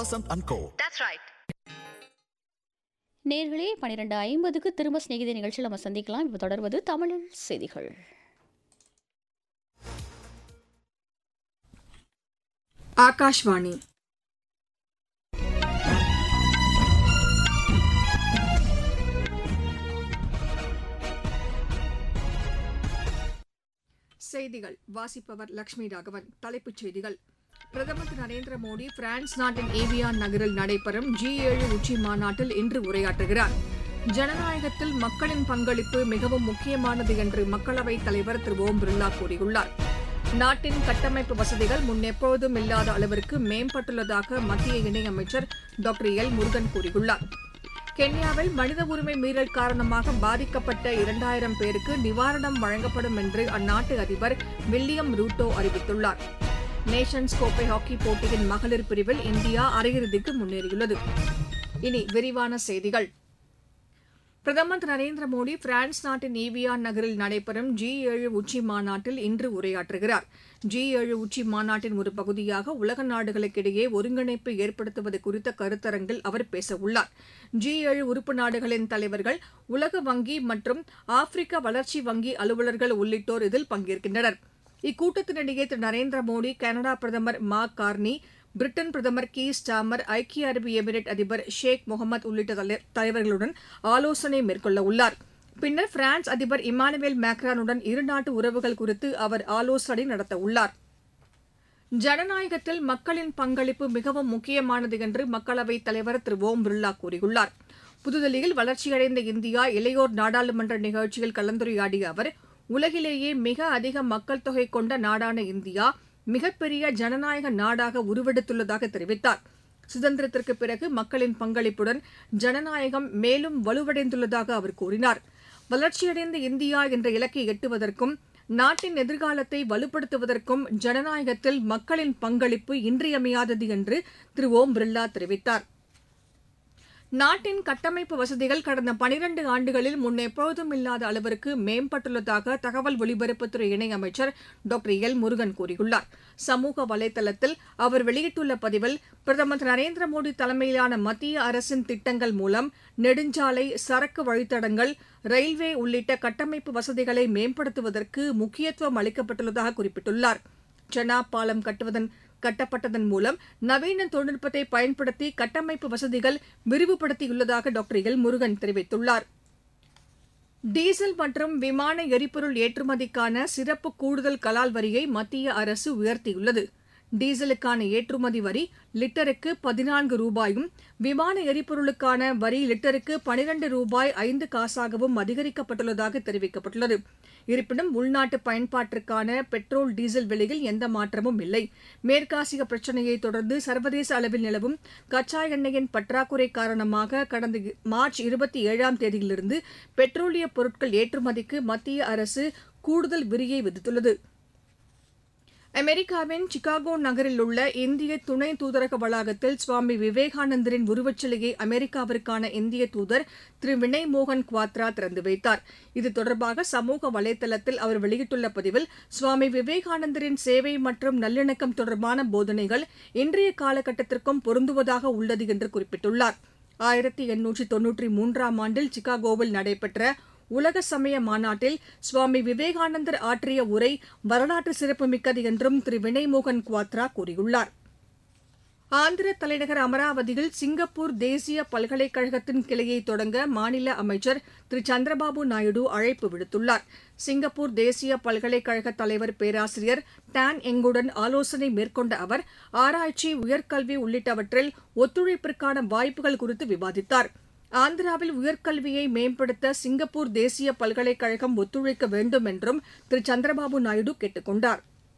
Vasant and Co. That's right. நேர்களே பன்னிரெண்டு ஐம்பதுக்கு திரும்ப சிநேகித நிகழ்ச்சியில் நம்ம சந்திக்கலாம் இப்போ தொடர்வது தமிழில் செய்திகள் ஆகாஷ்வாணி செய்திகள் வாசிப்பவர் லட்சுமி ராகவன் தலைப்புச் செய்திகள் பிரதமர் திரு நரேந்திர மோடி பிரான்ஸ் நாட்டின் ஏவியான் நகரில் நடைபெறும் ஜி ஏழு உச்சி மாநாட்டில் இன்று உரையாற்றுகிறார் ஜனநாயகத்தில் மக்களின் பங்களிப்பு மிகவும் முக்கியமானது என்று மக்களவைத் தலைவர் திரு ஓம் பிர்லா கூறியுள்ளார் நாட்டின் கட்டமைப்பு வசதிகள் முன்னெப்போதும் இல்லாத அளவிற்கு மேம்பட்டுள்ளதாக மத்திய இணையமைச்சர் டாக்டர் எல் முருகன் கூறியுள்ளார் கென்யாவில் மனித உரிமை மீறல் காரணமாக பாதிக்கப்பட்ட இரண்டாயிரம் பேருக்கு நிவாரணம் வழங்கப்படும் என்று அந்நாட்டு அதிபர் வில்லியம் ரூட்டோ அறிவித்துள்ளார் நேஷன்ஸ் கோப்பை ஹாக்கி போட்டியின் மகளிர் பிரிவில் இந்தியா அரையிறுதிக்கு முன்னேறியுள்ளது இனி விரிவான செய்திகள் பிரதமர் திரு நரேந்திர மோடி பிரான்ஸ் நாட்டின் ஈவியான் நகரில் நடைபெறும் ஜி ஏழு உச்சி மாநாட்டில் இன்று உரையாற்றுகிறார் ஜி ஏழு உச்சி மாநாட்டின் ஒரு பகுதியாக உலக நாடுகளுக்கிடையே ஒருங்கிணைப்பு ஏற்படுத்துவது குறித்த கருத்தரங்கில் அவர் பேசவுள்ளார் ஜி ஏழு உறுப்பு நாடுகளின் தலைவர்கள் உலக வங்கி மற்றும் ஆப்பிரிக்க வளர்ச்சி வங்கி அலுவலர்கள் உள்ளிட்டோர் இதில் பங்கேற்கின்றனர் இக்கூட்டத்தினிடையே திரு நரேந்திர மோடி கனடா பிரதமர் மார்க் கார்னி பிரிட்டன் பிரதமர் கீ ஸ்டாமர் ஐக்கிய அரபு எமிரேட் அதிபர் ஷேக் முகமது உள்ளிட்ட தலை- தலைவர்களுடன் ஆலோசனை மேற்கொள்ள உள்ளார் பின்னர் பிரான்ஸ் அதிபர் இமானுவேல் மேக்ரானுடன் இருநாட்டு உறவுகள் குறித்து அவர் ஆலோசனை நடத்த உள்ளார் ஜனநாயகத்தில் மக்களின் பங்களிப்பு மிகவும் முக்கியமானது என்று மக்களவைத் தலைவர் திரு ஓம் பிர்லா கூறியுள்ளார் புதுதில்லியில் வளர்ச்சியடைந்த இந்தியா இளையோர் நாடாளுமன்ற நிகழ்ச்சியில் கலந்துரையாடிய அவர் உலகிலேயே மிக அதிக மக்கள் தொகை கொண்ட நாடான இந்தியா மிகப்பெரிய ஜனநாயக நாடாக உருவெடுத்துள்ளதாக தெரிவித்தார் சுதந்திரத்திற்கு பிறகு மக்களின் பங்களிப்புடன் ஜனநாயகம் மேலும் வலுவடைந்துள்ளதாக அவர் கூறினார் வளர்ச்சியடைந்த இந்தியா என்ற இலக்கை எட்டுவதற்கும் நாட்டின் எதிர்காலத்தை வலுப்படுத்துவதற்கும் ஜனநாயகத்தில் மக்களின் பங்களிப்பு இன்றியமையாதது என்று திரு ஓம் பிர்லா தெரிவித்தார் நாட்டின் கட்டமைப்பு வசதிகள் கடந்த பனிரண்டு ஆண்டுகளில் முன்னெப்போதும் இல்லாத அளவிற்கு மேம்பட்டுள்ளதாக தகவல் ஒலிபரப்புத்துறை இணையமைச்சர் டாக்டர் எல் முருகன் கூறியுள்ளார் சமூக வலைதளத்தில் அவர் வெளியிட்டுள்ள பதிவில் பிரதமர் திரு நரேந்திர மோடி தலைமையிலான மத்திய அரசின் திட்டங்கள் மூலம் நெடுஞ்சாலை சரக்கு வழித்தடங்கள் ரயில்வே உள்ளிட்ட கட்டமைப்பு வசதிகளை மேம்படுத்துவதற்கு முக்கியத்துவம் அளிக்கப்பட்டுள்ளதாக குறிப்பிட்டுள்ளார் சென்னா பாலம் கட்டுவதன் கட்டப்பட்டதன் மூலம் நவீன தொழில்நுட்பத்தை பயன்படுத்தி கட்டமைப்பு வசதிகள் விரிவுபடுத்தியுள்ளதாக டாக்டர் எல் முருகன் தெரிவித்துள்ளார் டீசல் மற்றும் விமான எரிபொருள் ஏற்றுமதிக்கான சிறப்பு கூடுதல் கலால் வரியை மத்திய அரசு உயர்த்தியுள்ளது டீசலுக்கான ஏற்றுமதி வரி லிட்டருக்கு பதினான்கு ரூபாயும் விமான எரிபொருளுக்கான வரி லிட்டருக்கு பனிரண்டு ரூபாய் ஐந்து காசாகவும் அதிகரிக்கப்பட்டுள்ளதாக தெரிவிக்கப்பட்டுள்ளது இருப்பினும் உள்நாட்டு பயன்பாட்டிற்கான பெட்ரோல் டீசல் விலையில் எந்த மாற்றமும் இல்லை மேற்காசிய பிரச்சினையை தொடர்ந்து சர்வதேச அளவில் நிலவும் கச்சா எண்ணெயின் பற்றாக்குறை காரணமாக கடந்த மார்ச் இருபத்தி ஏழாம் தேதியிலிருந்து பெட்ரோலிய பொருட்கள் ஏற்றுமதிக்கு மத்திய அரசு கூடுதல் விரியை விதித்துள்ளது அமெரிக்காவின் சிகாகோ நகரில் உள்ள இந்திய துணை தூதரக வளாகத்தில் சுவாமி விவேகானந்தரின் உருவச்சிலையை அமெரிக்காவிற்கான இந்திய தூதர் திரு வினய் மோகன் குவாத்ரா திறந்து வைத்தார் இது தொடர்பாக சமூக வலைதளத்தில் அவர் வெளியிட்டுள்ள பதிவில் சுவாமி விவேகானந்தரின் சேவை மற்றும் நல்லிணக்கம் தொடர்பான போதனைகள் இன்றைய காலகட்டத்திற்கும் பொருந்துவதாக உள்ளது என்று குறிப்பிட்டுள்ளார் ஆயிரத்தி எண்ணூற்றி தொன்னூற்றி மூன்றாம் ஆண்டில் சிகாகோவில் நடைபெற்ற உலக சமய மாநாட்டில் சுவாமி விவேகானந்தர் ஆற்றிய உரை வரலாற்று சிறப்புமிக்கது என்றும் திரு வினய்மோகன் குவாத்ரா கூறியுள்ளார் ஆந்திர தலைநகர் அமராவதியில் சிங்கப்பூர் தேசிய பல்கலைக்கழகத்தின் கிளையை தொடங்க மாநில அமைச்சர் திரு சந்திரபாபு நாயுடு அழைப்பு விடுத்துள்ளார் சிங்கப்பூர் தேசிய பல்கலைக்கழக தலைவர் பேராசிரியர் டான் எங்குடன் ஆலோசனை மேற்கொண்ட அவர் ஆராய்ச்சி உயர்கல்வி உள்ளிட்டவற்றில் ஒத்துழைப்பிற்கான வாய்ப்புகள் குறித்து விவாதித்தார் ஆந்திராவில் உயர்கல்வியை மேம்படுத்த சிங்கப்பூர் தேசிய பல்கலைக்கழகம் ஒத்துழைக்க வேண்டும் என்றும் திரு சந்திரபாபு நாயுடு கேட்டுக் கொண்டார்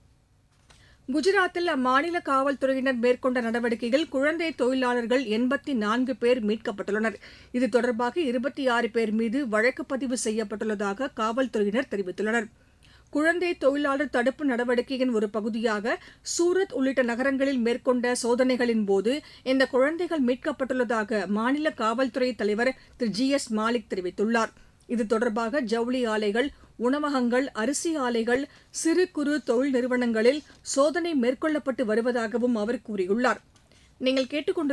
குஜராத்தில் அம்மாநில காவல்துறையினர் மேற்கொண்ட நடவடிக்கையில் குழந்தை தொழிலாளர்கள் எண்பத்தி நான்கு பேர் மீட்கப்பட்டுள்ளனர் இது தொடர்பாக இருபத்தி ஆறு பேர் மீது வழக்கு பதிவு செய்யப்பட்டுள்ளதாக காவல்துறையினர் தெரிவித்துள்ளனர் குழந்தை தொழிலாளர் தடுப்பு நடவடிக்கையின் ஒரு பகுதியாக சூரத் உள்ளிட்ட நகரங்களில் மேற்கொண்ட சோதனைகளின் போது இந்த குழந்தைகள் மீட்கப்பட்டுள்ளதாக மாநில காவல்துறை தலைவர் திரு ஜி எஸ் மாலிக் தெரிவித்துள்ளார் இது தொடர்பாக ஜவுளி ஆலைகள் உணவகங்கள் அரிசி ஆலைகள் சிறு குறு தொழில் நிறுவனங்களில் சோதனை மேற்கொள்ளப்பட்டு வருவதாகவும் அவர் கூறியுள்ளார் நீங்கள் கேட்டுக்கொண்டு